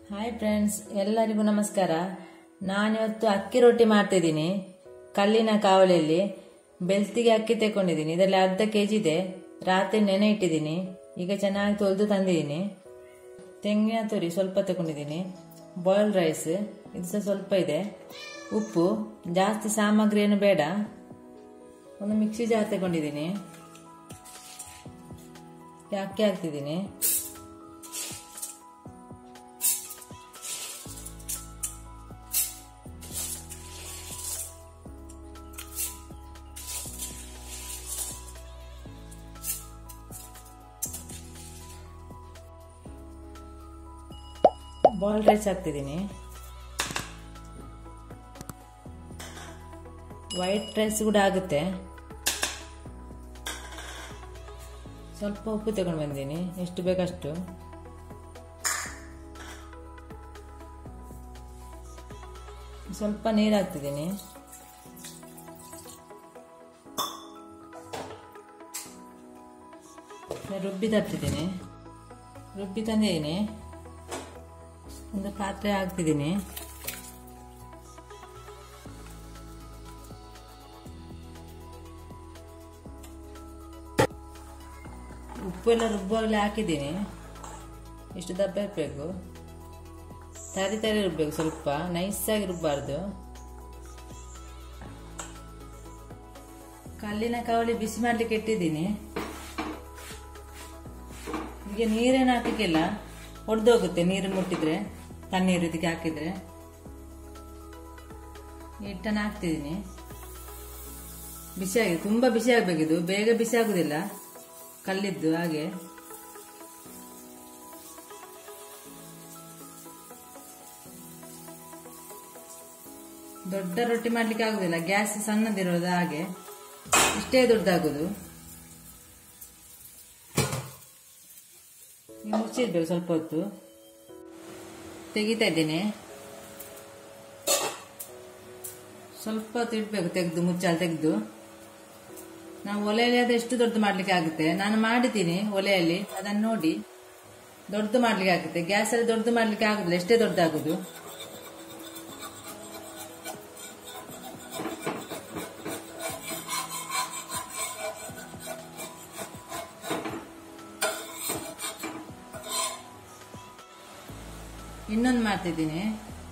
hi friends ಎಲ್ಲರಿಗೂ ನಮಸ್ಕಾರ ನಾನಿವತ್ತು ಅಕ್ಕಿ ರೊಟ್ಟಿ ಮಾಡ್ತಿದ್ದೀನಿ ಕಲ್ಲಿನ ಕಾವಲಿಯಲ್ಲಿ ಬೆಳ್ತಿಗೆ ಅಕ್ಕಿ ತೆಕೊಂಡಿದ್ದೀನಿ ಇದರಲ್ಲಿ ಅರ್ಧ ಕೆ ಜಿ ಇದೆ ರಾತ್ರಿ ನೆನೆ ಇಟ್ಟಿದ್ದೀನಿ ಈಗ ಚೆನ್ನಾಗಿ ತೊಳೆದು ತಂದಿದ್ದೀನಿ ತೆಂಗಿನ ತುರಿ ಸ್ವಲ್ಪ ತಗೊಂಡಿದ್ದೀನಿ ಬಾಯ್ಲ್ಡ್ ರೈಸ್ ಇದು ಸಹ ಸ್ವಲ್ಪ ಇದೆ ಉಪ್ಪು ಜಾಸ್ತಿ ಸಾಮಗ್ರಿ ಏನು ಬೇಡ ಒಂದು ಮಿಕ್ಸಿ ಜಾರ್ ತಗೊಂಡಿದ್ದೀನಿ ಅಕ್ಕಿ ಹಾಕ್ತಿದ್ದೀನಿ ಬಾಯ್ಲ್ಡ್ ರೈಸ್ ಹಾಕ್ತಿದ್ದೀನಿ ವೈಟ್ ರೈಸ್ ಕೂಡ ಆಗುತ್ತೆ ಸ್ವಲ್ಪ ಉಪ್ಪು ತಗೊಂಡು ಬಂದೀನಿ ಎಷ್ಟು ಬೇಕಷ್ಟು ಸ್ವಲ್ಪ ನೀರು ಹಾಕ್ತಿದ್ದೀನಿ ರುಬ್ಬಿ ತರ್ತಿದ್ದೀನಿ ರುಬ್ಬಿ ತಂದಿದ್ದೀನಿ ಒಂದು ಪಾತ್ರೆ ಹಾಕ್ತಿದ್ದೀನಿ ಉಪ್ಪು ಎಲ್ಲ ರುಬ್ಬುವಾಗಲೇ ಹಾಕಿದ್ದೀನಿ ಇಷ್ಟು ದಪ್ಪ ಇರಬೇಕು ತರಿ ತರಿ ರುಬ್ಬೇಕು ಸ್ವಲ್ಪ ನೈಸಾಗಿ ರುಬ್ಬಾರ್ದು ಕಲ್ಲಿನ ಕವಳಿ ಬಿಸಿ ಮಾಡ್ಲಿಕ್ಕೆ ಇಟ್ಟಿದ್ದೀನಿ ಈಗ ನೀರೇನು ಹಾಕಕ್ಕಿಲ್ಲ ಒಡೆದೋಗುತ್ತೆ ನೀರು ಮುಟ್ಟಿದ್ರೆ ತಣ್ಣೀರು ಇದಕ್ಕೆ ಹಾಕಿದ್ರೆ ಹಿಟ್ಟನ್ನು ಹಾಕ್ತಿದ್ದೀನಿ ಬಿಸಿ ಆಗಿದೆ ತುಂಬ ಬಿಸಿ ಆಗಬೇಕಿದು ಬೇಗ ಬಿಸಿ ಆಗುದಿಲ್ಲ ಕಲ್ಲಿದ್ದು ಹಾಗೆ ದೊಡ್ಡ ರೊಟ್ಟಿ ಮಾಡ್ಲಿಕ್ಕೆ ಆಗುದಿಲ್ಲ ಗ್ಯಾಸ್ ಸಣ್ಣದಿರೋದು ಹಾಗೆ ಇಷ್ಟೇ ದೊಡ್ಡದಾಗುದು ಮುಚ್ಚಿರ್ಬೇಕು ಸ್ವಲ್ಪ ಹೊತ್ತು ತೆಗಿತಾ ಇದ್ದೇನೆ ಸ್ವಲ್ಪ ಹೊತ್ತು ಇಡ್ಬೇಕು ತೆಗೆದು ಮುಚ್ಚಾಲ್ ತೆಗೆದು ನಾವು ಒಲೆಯಲ್ಲಿ ಅದು ಎಷ್ಟು ದೊಡ್ಡದು ಮಾಡ್ಲಿಕ್ಕೆ ಆಗುತ್ತೆ ನಾನು ಮಾಡಿದ್ದೀನಿ ಒಲೆಯಲ್ಲಿ ಅದನ್ನು ನೋಡಿ ದೊಡ್ಡದು ಮಾಡ್ಲಿಕ್ಕೆ ಆಗುತ್ತೆ ಗ್ಯಾಸಲ್ಲಿ ದೊಡ್ಡದು ಮಾಡ್ಲಿಕ್ಕೆ ಆಗುದಿಲ್ಲ ಎಷ್ಟೇ ದೊಡ್ಡದಾಗುದು ಇನ್ನೊಂದು ಮಾಡ್ತಿದ್ದೀನಿ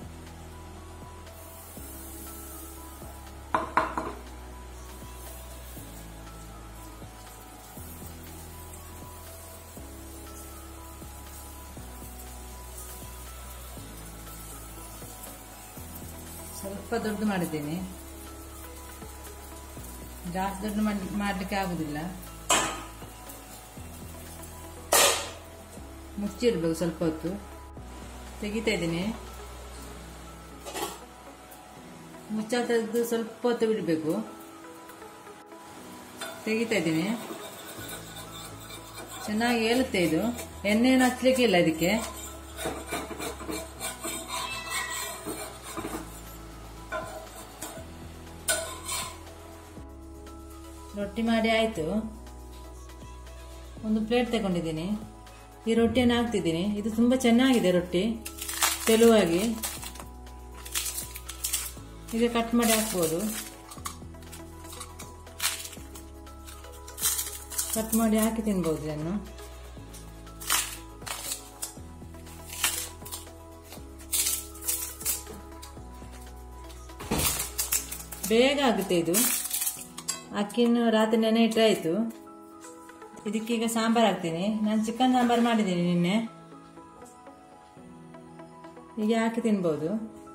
ಸ್ವಲ್ಪ ದೊಡ್ಡ ಮಾಡಿದ್ದೀನಿ ಜಾಸ್ತಿ ದೊಡ್ಡ ಮಾಡ್ಲಿಕ್ಕೆ ಆಗುದಿಲ್ಲ ಮುಚ್ಚಿಡ್ಬೇಕು ಸ್ವಲ್ಪ ಹೊತ್ತು ತೆಗಿತಾ ಇದ್ದೀನಿ ಮುಚ್ಚ ತೆಗೆದು ಸ್ವಲ್ಪ ಹೊತ್ತು ಬಿಡಬೇಕು ತೆಗಿತಾ ಇದ್ದೀನಿ ಚೆನ್ನಾಗಿ ಏಳುತ್ತೆ ಇದು ಎಣ್ಣೆಯನ್ನು ಹಚ್ಲಿಕ್ಕೆ ಇಲ್ಲ ಇದಕ್ಕೆ ರೊಟ್ಟಿ ಮಾಡಿ ಆಯಿತು ಒಂದು ಪ್ಲೇಟ್ ತಗೊಂಡಿದ್ದೀನಿ ಈ ರೊಟ್ಟಿಯನ್ನು ಹಾಕ್ತಿದ್ದೀನಿ ಇದು ತುಂಬ ಚೆನ್ನಾಗಿದೆ ರೊಟ್ಟಿ ತೆಳುವಾಗಿ ಈಗ ಕಟ್ ಮಾಡಿ ಹಾಕ್ಬೋದು ಕಟ್ ಮಾಡಿ ಹಾಕಿ ತಿನ್ಬೋದು ಇದನ್ನು ಬೇಗ ಆಗುತ್ತೆ ಇದು ಅಕ್ಕಿನ ರಾತ್ರಿ ನೆನೆ ಇಟ್ಟಾಯಿತು ಇದಕ್ಕೀಗ ಸಾಂಬಾರು ಹಾಕ್ತೀನಿ ನಾನು ಚಿಕನ್ ಸಾಂಬಾರು ಮಾಡಿದ್ದೀನಿ ನಿನ್ನೆ ಹೀಗೆ ಹಾಕಿ ತಿನ್ಬೋದು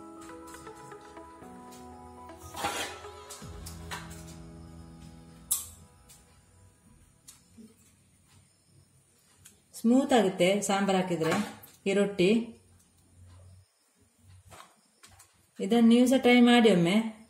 ಸ್ಮೂತ್ ಆಗುತ್ತೆ ಸಾಂಬಾರು ಹಾಕಿದ್ರೆ ಈ ರೊಟ್ಟಿ ಇದನ್ನು ನೀವು ಸಹ ಟ್ರೈ ಮಾಡಿ ಒಮ್ಮೆ